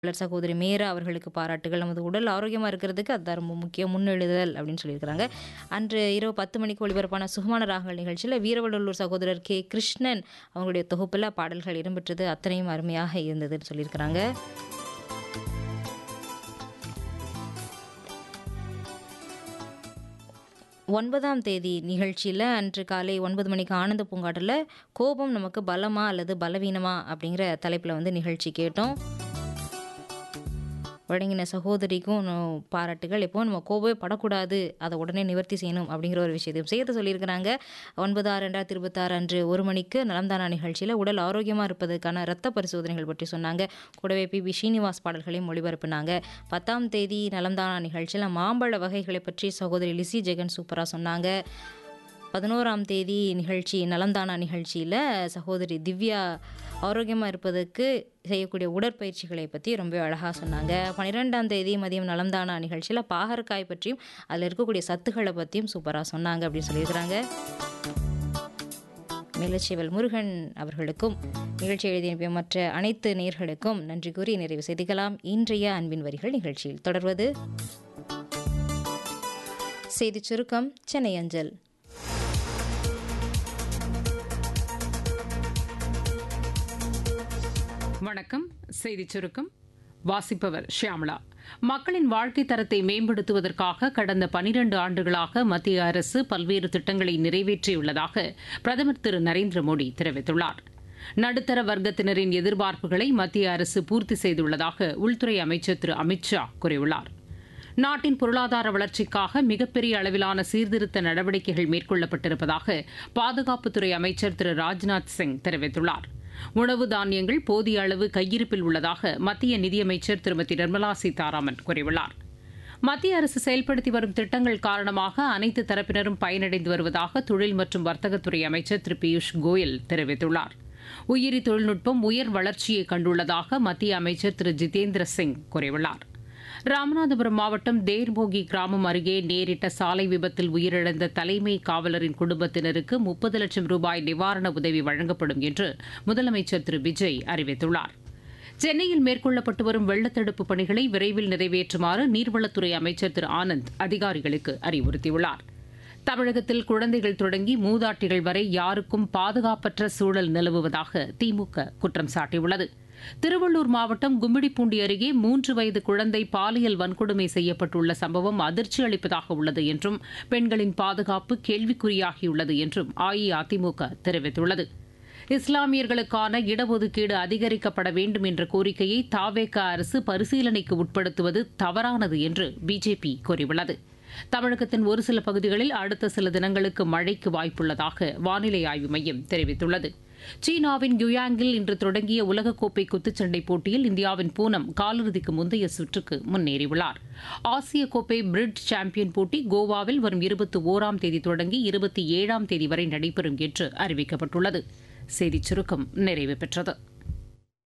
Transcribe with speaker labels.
Speaker 1: சகோதரி மேரா அவர்களுக்கு பாராட்டுகள். நமது உடல் ஆரோக்கியமா இருக்கிறதுக்கு அதுதான் ரொம்ப முக்கியம். முன்னெழுதல் அப்படின்னு சொல்லியிருக்கிறாங்க. அன்று இரவு 10 மணிக்கு ஒளிபரப்பான சுகமான ராகங்கள் நிகழ்ச்சியில வீரவடலூர் சகோதரர் கே. கிருஷ்ணன் அவங்களுடைய தொகுப்புல பாடல்கள் இடம்பெற்றது. அத்தனையும் அருமையாக இருந்ததுன்னு சொல்லியிருக்கிறாங்க. ஒன்பதாம் தேதி நிகழ்ச்சியில அன்று காலை 9 மணிக்கு ஆனந்த பூங்காட்டுல கோபம் நமக்கு பலமா அல்லது பலவீனமா அப்படிங்கிற தலைப்புல வந்து நிகழ்ச்சி கேட்டோம். வழங்கின சகோதரிக்கும் நோ- பாராட்டுகள். எப்பவும் நம்ம கோபமே படக்கூடாது. அதை உடனே நிவர்த்தி செய்யணும் அப்படிங்கிற ஒரு விஷயத்தையும் சேர்த்து சொல்லியிருக்கிறாங்க. 9/6/2026 அன்று ஒரு மணிக்கு நலம்தானா நிகழ்ச்சியில உடல் ஆரோக்கியமா இருப்பதற்கான இரத்த பரிசோதனைகள் பற்றி சொன்னாங்க. கூடவே பி. பி. ஸ்ரீனிவாஸ் பாடல்களையும் ஒளிபரப்புனாங்க. 10ஆம் தேதி நலம்தானா நிகழ்ச்சியில மாம்பழ வகைகளை பற்றி சகோதரி லிசி ஜெகன் சூப்பரா சொன்னாங்க. 11ஆம் தேதி நிகழ்ச்சி நலம்தானா நிகழ்ச்சியில சகோதரி திவ்யா ஆரோக்கியமா இருப்பதற்கு செய்யக்கூடிய உடற்பயிற்சிகளை பற்றி ரொம்ப அழகா சொன்னாங்க. 12ஆம் தேதி மதியம் நலம்தானா நிகழ்ச்சியில பாகற்காய் பற்றியும் அதில் இருக்கக்கூடிய சத்துக்களை பற்றியும் சூப்பரா சொன்னாங்க அப்படின்னு சொல்லியிருக்கிறாங்க. மேலச்செவல் முருகன் அவர்களுக்கும் நிகழ்ச்சி எழுதி அனுப்பிய மற்ற அனைத்து நேயர்களுக்கும் நன்றி கூறி நிறைவு செய்திக்கலாம். இன்றைய அன்பின் வரிகள் நிகழ்ச்சியில் தொடர்வது செய்திச் சுருக்கம் சென்னை அஞ்சல்
Speaker 2: வணக்கம் செய்திச் சுருக்கம் வாசிப்பவர் ஷியாமளா மக்களின் வாழ்க்கை தரத்தை மேம்படுத்துவதற்காக கடந்த பனிரண்டு ஆண்டுகளாக மத்திய அரசு பல்வேறு திட்டங்களை நிறைவேற்றியுள்ளதாக பிரதமர் திரு நரேந்திர மோடி தெரிவித்துள்ளார் நடுத்தர வர்க்கத்தினரின் எதிர்பார்ப்புகளை மத்திய அரசு பூர்த்தி செய்துள்ளதாக உள்துறை அமைச்சர் திரு அமித்ஷா கூறியுள்ளார் நாட்டின் பொருளாதார வளர்ச்சிக்காக மிகப்பெரிய அளவிலான சீர்திருத்த நடவடிக்கைகள் மேற்கொள்ளப்பட்டிருப்பதாக பாதுகாப்புத்துறை அமைச்சர் திரு ராஜ்நாத் சிங் தெரிவித்துள்ளார் உணவு தானியங்கள் போதிய அளவு கையிருப்பில் உள்ளதாக மத்திய நிதியமைச்சர் திருமதி நிர்மலா சீதாராமன் கூறியுள்ளார் மத்திய அரசு செயல்படுத்தி வரும் திட்டங்கள் காரணமாக அனைத்து தரப்பினரும் பயனடைந்து வருவதாக தொழில் மற்றும் வர்த்தகத்துறை அமைச்சர் திரு பியூஷ் கோயல் தெரிவித்துள்ளார் உயிரி தொழில்நுட்பம் உயர் வளர்ச்சியை கண்டுள்ளதாக மத்திய அமைச்சர் திரு ஜிதேந்திர சிங் கூறியுள்ளார் ராமநாதபுரம் மாவட்டம் தேர்போகி கிராமம் அருகே நேரிட்ட சாலை விபத்தில் உயிரிழந்த தலைமை காவலரின் குடும்பத்தினருக்கு முப்பது லட்சம் ரூபாய் நிவாரண உதவி வழங்கப்படும் என்று முதலமைச்சர் திரு விஜய் அறிவித்துள்ளார் சென்னையில் மேற்கொள்ளப்பட்டு வரும் வெள்ளத்தடுப்பு பணிகளை விரைவில் நிறைவேற்றுமாறு நீர்வளத்துறை அமைச்சர் திரு ஆனந்த் அதிகாரிகளுக்கு அறிவுறுத்தியுள்ளார் தமிழகத்தில் குழந்தைகள் தொடங்கி மூதாட்டிகள் வரை யாருக்கும் பாதுகாப்பற்ற சூழல் நிலவுவதாக திமுக குற்றம் சாட்டியுள்ளது திருவள்ளூர் மாவட்டம் கும்மிடிப்பூண்டி அருகே மூன்று வயது குழந்தை பாலியல் வன்கொடுமை செய்யப்பட்டுள்ள சம்பவம் அதிர்ச்சி அளிப்பதாக உள்ளது என்றும் பெண்களின் பாதுகாப்பு கேள்விக்குறியாகியுள்ளது என்றும் அஇஅதிமுக தெரிவித்துள்ளது இஸ்லாமியர்களுக்கான இடஒதுக்கீடு அதிகரிக்கப்பட வேண்டும் என்ற கோரிக்கையை தாவேக அரசு பரிசீலனைக்கு உட்படுத்துவது தவறானது என்று பிஜேபி கூறியுள்ளது தமிழகத்தின் ஒரு சில பகுதிகளில் அடுத்த சில தினங்களுக்கு மழைக்கு வாய்ப்புள்ளதாக வானிலை ஆய்வு மையம் தெரிவித்துள்ளது சீனாவின் யுயாங்கில் இன்று தொடங்கிய உலகக்கோப்பை குத்துச்சண்டை போட்டியில் இந்தியாவின் பூனம் காலிறுதிக்கு முந்தைய சுற்றுக்கு முன்னேறியுள்ளார் ஆசிய கோப்பை பிரிட்ஜ் சாம்பியன் போட்டி கோவாவில் வரும் இருபத்தி ஓராம் தேதி தொடங்கி இருபத்தி ஏழாம் தேதி வரை நடைபெறும் என்று அறிவிக்கப்பட்டுள்ளது செய்திச் சுருக்கம் நிறைவு பெற்றது